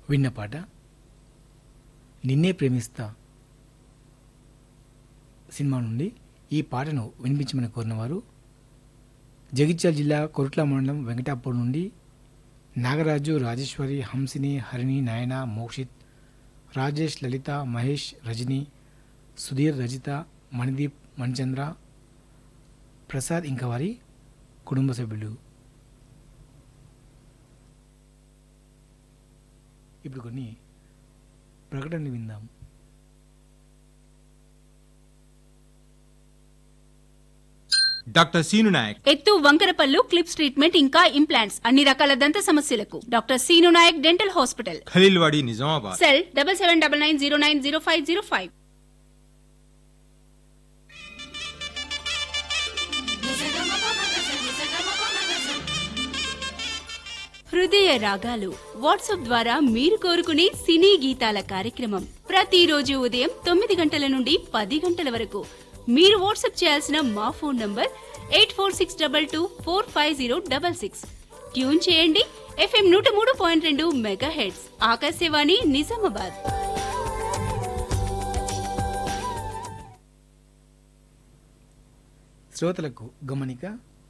విన్న పాట నిన్నే ప్రేమిస్తా సినిమా నుండి ఈ పాటను వినిపించమని కోరినవారు జగిత్యాల జిల్లా కొరుట్ల మండలం వెంకటాపూర్ నుండి నాగరాజు రాజేశ్వరి హంసిని హరిణి నాయన మోక్షిత్ రాజేష్ లలిత మహేష్ రజని సుధీర్ రజిత మణిదీప్ మణిచంద్ర ప్రసాద్ ఇంకా వారి కుటుంబ సభ్యులు ఇప్పుడు కొన్ని ప్రకటనలు విందాం డాక్టర్ సీను నాయక్ ఎత్తు వంకరపల్లు క్లిప్స్ ట్రీట్మెంట్ ఇంకా ఇంప్లాంట్స్ అన్ని రకాల దంత సమస్యలకు doctor Seenu Nayak dental hospital Khaleelwadi Nizamabad cell double seven double nine zero nine zero five zero five హృదయ రాగాలు వాట్సాప్ ద్వారా మీరు కోరుకునే సినీ గీతాల కార్యక్రమం ప్రతిరోజు ఉదయం తొమ్మిది గంటల నుండి పది గంటల వరకు మీరు వాట్సాప్ చేయాల్సిన మా phone number eight four six double two four five zero double six tune చేయండి ఎఫ్ఎం నూట మూడు పాయింట్ రెండు మెగా హెడ్స్ ఆకాశవాణి నిజామాబాద్ శ్రోతలకు గమనిక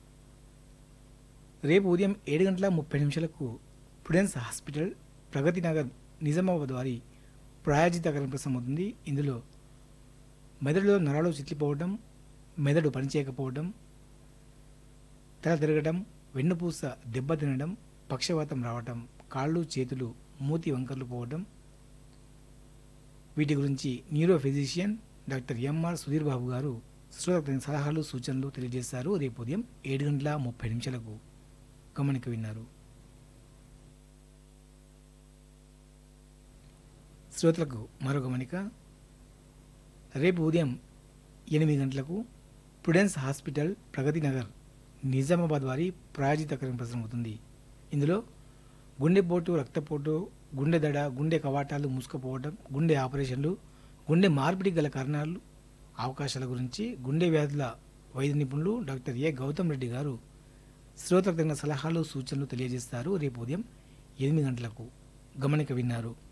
రేపు ఉదయం ఏడు గంటల ముప్పై నిమిషాలకు ప్రుడెన్స్ హాస్పిటల్ ప్రగతి నగర్ నిజామాబాద్ వారి ప్రాయోజిత కార్యక్రమం అవుతుంది ఇందులో మెదడులో నరాలు చిట్లిపోవడం మెదడు పనిచేయకపోవడం తల తిరగడం వెన్నుపూస దెబ్బతినడం పక్షవాతం రావటం కాళ్ళు చేతులు మూతి వంకర్లు పోవడం వీటి గురించి neuro physician doctor MR Sudheer Babu గారు శ్రోతలకు సలహాలు సూచనలు తెలియజేస్తారు రేపు ఉదయం ఏడు గంటల ముప్పై నిమిషాలకు గమనిక విన్నారు శ్రోతలకు మరో గమనిక రేపు ఉదయం ఎనిమిది గంటలకు ప్రుడెన్స్ హాస్పిటల్ ప్రగతి నగర్ నిజామాబాద్ వారి ప్రాయోజిత కార్యక్రమం అవుతుంది ఇందులో గుండెపోటు రక్తపోటు గుండె దడ గుండె కవాటాలు మూసుకుపోవడం గుండె ఆపరేషన్లు గుండె మార్పిడి గల కారణాలు అవకాశాల గురించి గుండె వ్యాధుల వైద్య నిపుణులు డాక్టర్ ఏ గౌతమ్ రెడ్డి గారు శ్రోతలకు తగిన సలహాలు సూచనలు తెలియజేస్తారు రేపు ఉదయం ఎనిమిది గంటలకు గమనిక విన్నారు